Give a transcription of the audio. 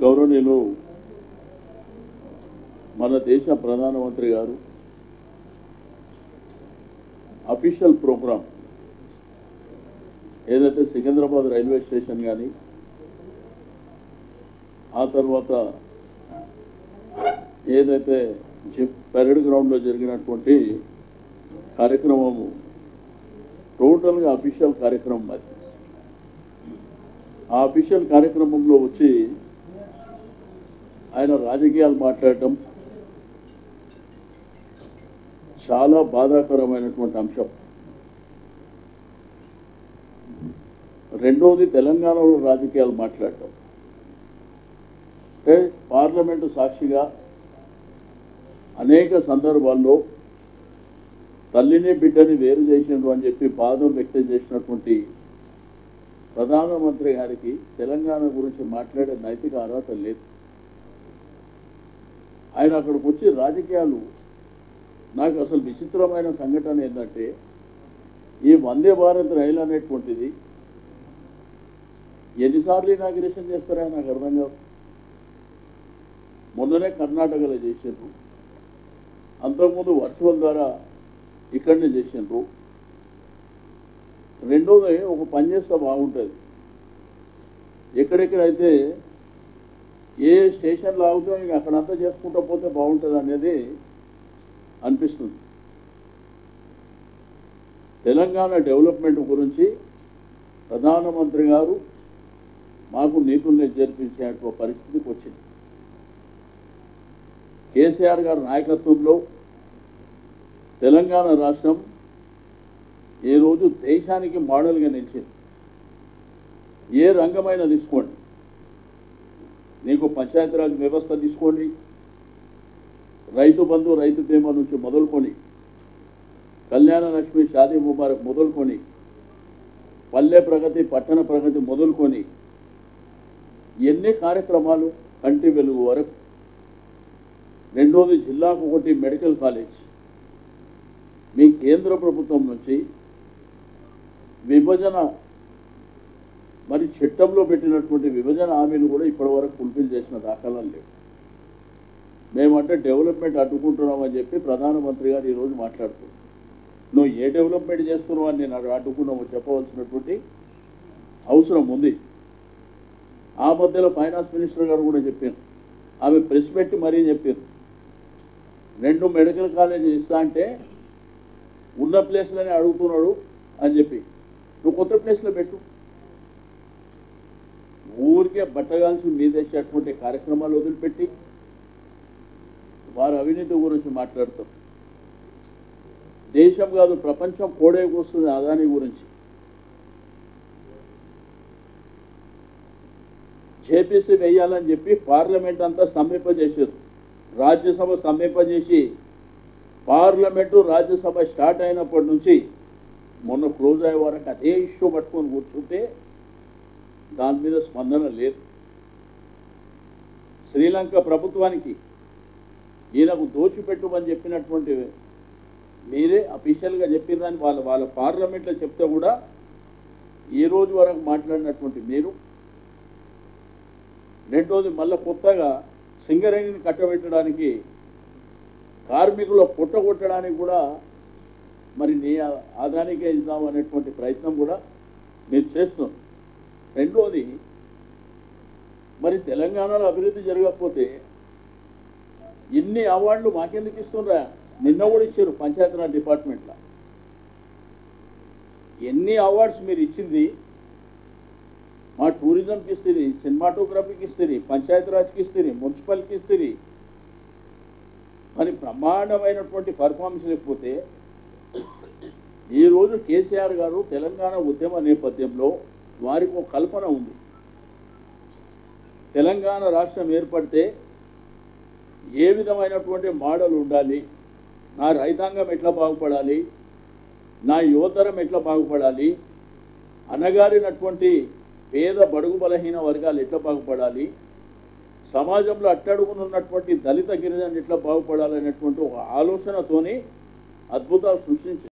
గౌరవనీయులు మన దేశ ప్రధానమంత్రి గారు అఫీషియల్ ప్రోగ్రామ్ ఏదైతే సికింద్రాబాద్ రైల్వే స్టేషన్ కానీ ఆ తర్వాత ఏదైతే జిప్ పెరడ్ గ్రౌండ్లో జరిగినటువంటి కార్యక్రమము టోటల్గా అఫీషియల్ కార్యక్రమం అది ఆ అఫీషియల్ కార్యక్రమంలో వచ్చి ఆయన రాజకీయాలు మాట్లాడటం చాలా బాధాకరమైనటువంటి అంశం రెండవది తెలంగాణలో రాజకీయాలు మాట్లాడటం అంటే పార్లమెంటు సాక్షిగా అనేక సందర్భాల్లో తల్లిని బిడ్డని వేరు చేసినారు అని చెప్పి బాధ వ్యక్తం చేసినటువంటి ప్రధానమంత్రి గారికి తెలంగాణ గురించి మాట్లాడే నైతిక అర్హత లేదు ఆయన అక్కడికి వచ్చి రాజకీయాలు నాకు అసలు విచిత్రమైన సంఘటన ఏంటంటే ఈ వందే భారత్ రైలు అనేటువంటిది ఎన్నిసార్లు ఇనాగ్రేషన్ చేస్తారా నాకు అర్థం కాదు మొన్ననే కర్ణాటకలో చేసిండ్రు అంతకుముందు వర్చువల్ ద్వారా ఇక్కడనే చేసిండ్రు రెండోది ఒక పని చేస్తే బాగుంటుంది ఎక్కడెక్కడైతే ఏ స్టేషన్లో ఆగుతాం ఇంక అక్కడంతా చేసుకుంటూ పోతే బాగుంటుంది అనేది అనిపిస్తుంది తెలంగాణ డెవలప్మెంట్ గురించి ప్రధానమంత్రి గారు మాకు నీతుల్ని జరిపించేటువంటి పరిస్థితికి వచ్చింది కేసీఆర్ గారి నాయకత్వంలో తెలంగాణ రాష్ట్రం ఈరోజు దేశానికి మోడల్గా నిలిచింది ఏ రంగమైనా తీసుకోండి నీకు పంచాయతీరాజ్ వ్యవస్థ తీసుకోండి రైతు బంధు రైతు బీమా నుంచి మొదలుకొని కళ్యాణ లక్ష్మి షాదీ ముబారక్ మొదలుకొని పల్లె ప్రగతి పట్టణ ప్రగతి మొదలుకొని ఎన్ని కార్యక్రమాలు కంటి వెలుగు వరకు రెండోది జిల్లాకు ఒకటి మెడికల్ కాలేజ్ మీ కేంద్ర ప్రభుత్వం నుంచి విభజన మరి చట్టంలో పెట్టినటువంటి విభజన హామీలు కూడా ఇప్పటివరకు ఫుల్ఫిల్ చేసిన దాఖలాలు లేవు మేమంటే డెవలప్మెంట్ అడ్డుకుంటున్నామని చెప్పి ప్రధానమంత్రి గారు ఈరోజు మాట్లాడుతున్నారు నువ్వు ఏ డెవలప్మెంట్ చేస్తున్నావు అని నేను అడ్డుకున్నామో చెప్పవలసినటువంటి అవసరం ఉంది ఆ మధ్యలో ఫైనాన్స్ మినిస్టర్ గారు కూడా చెప్పారు ఆమె ప్రెస్ పెట్టి మరీ చెప్పారు రెండు మెడికల్ కాలేజీ ఇస్తా అంటే ఉన్న ప్లేస్లోనే అడుగుతున్నాడు అని చెప్పి నువ్వు కొత్త ప్లేస్లో పెట్టు ఊరికే బట్టగాల్సి మీదేసేటువంటి కార్యక్రమాలు వదిలిపెట్టి వారు అవినీతి గురించి మాట్లాడతాం దేశం కాదు ప్రపంచం కోడే కూస్తుంది అదాని గురించి జేపీసీ వేయాలని చెప్పి పార్లమెంట్ అంతా స్తంభింపజేశారు రాజ్యసభ స్తంభింపజేసి పార్లమెంటు రాజ్యసభ స్టార్ట్ అయినప్పటి నుంచి మొన్న క్లోజ్ అయ్యే వరకు అదే ఇష్యూ పట్టుకొని కూర్చుంటే దాని మీద స్పందన లేదు శ్రీలంక ప్రభుత్వానికి ఈయనకు దోచిపెట్టుమని చెప్పినటువంటి మీరే అఫీషియల్గా చెప్పిరని వాళ్ళ వాళ్ళ పార్లమెంట్లో చెప్తే కూడా ఈ రోజు వరకు మాట్లాడినటువంటి మీరు రెండోది మళ్ళీ కొత్తగా సింగరేణిని కట్టబెట్టడానికి కార్మికుల పుట్ట కొట్టడానికి కూడా మరి నీ ఆదానికే ఇద్దాం అనేటువంటి ప్రయత్నం కూడా మీరు చేస్తున్నారు రెండోది మరి తెలంగాణలో అభివృద్ధి జరగకపోతే ఇన్ని అవార్డులు మాకెందుకు ఇస్తుండ్రా నిన్న కూడా ఇచ్చారు పంచాయతీరాజ్ డిపార్ట్మెంట్లో ఎన్ని అవార్డ్స్ మీరు ఇచ్చింది మా టూరిజంకి ఇస్తుంది సినిమాటోగ్రఫీకి ఇస్తుంది పంచాయతీరాజ్కి ఇస్తుంది మున్సిపల్కి ఇస్తుంది మరి బ్రహ్మాండమైనటువంటి పర్ఫార్మెన్స్ లేకపోతే ఈరోజు కేసీఆర్ గారు తెలంగాణ ఉద్యమ నేపథ్యంలో వారికి ఒక కల్పన ఉంది తెలంగాణ రాష్ట్రం ఏర్పడితే ఏ విధమైనటువంటి మోడల్ ఉండాలి నా రైతాంగం ఎట్లా బాగుపడాలి నా యువతరం ఎట్లా బాగుపడాలి అనగారినటువంటి పేద బడుగు బలహీన వర్గాలు ఎట్లా బాగుపడాలి సమాజంలో అట్టడుగునున్నటువంటి దళిత గిరిజనులు ఎట్లా బాగుపడాలనేటువంటి ఒక ఆలోచనతోని అద్భుతాలు సృష్టించారు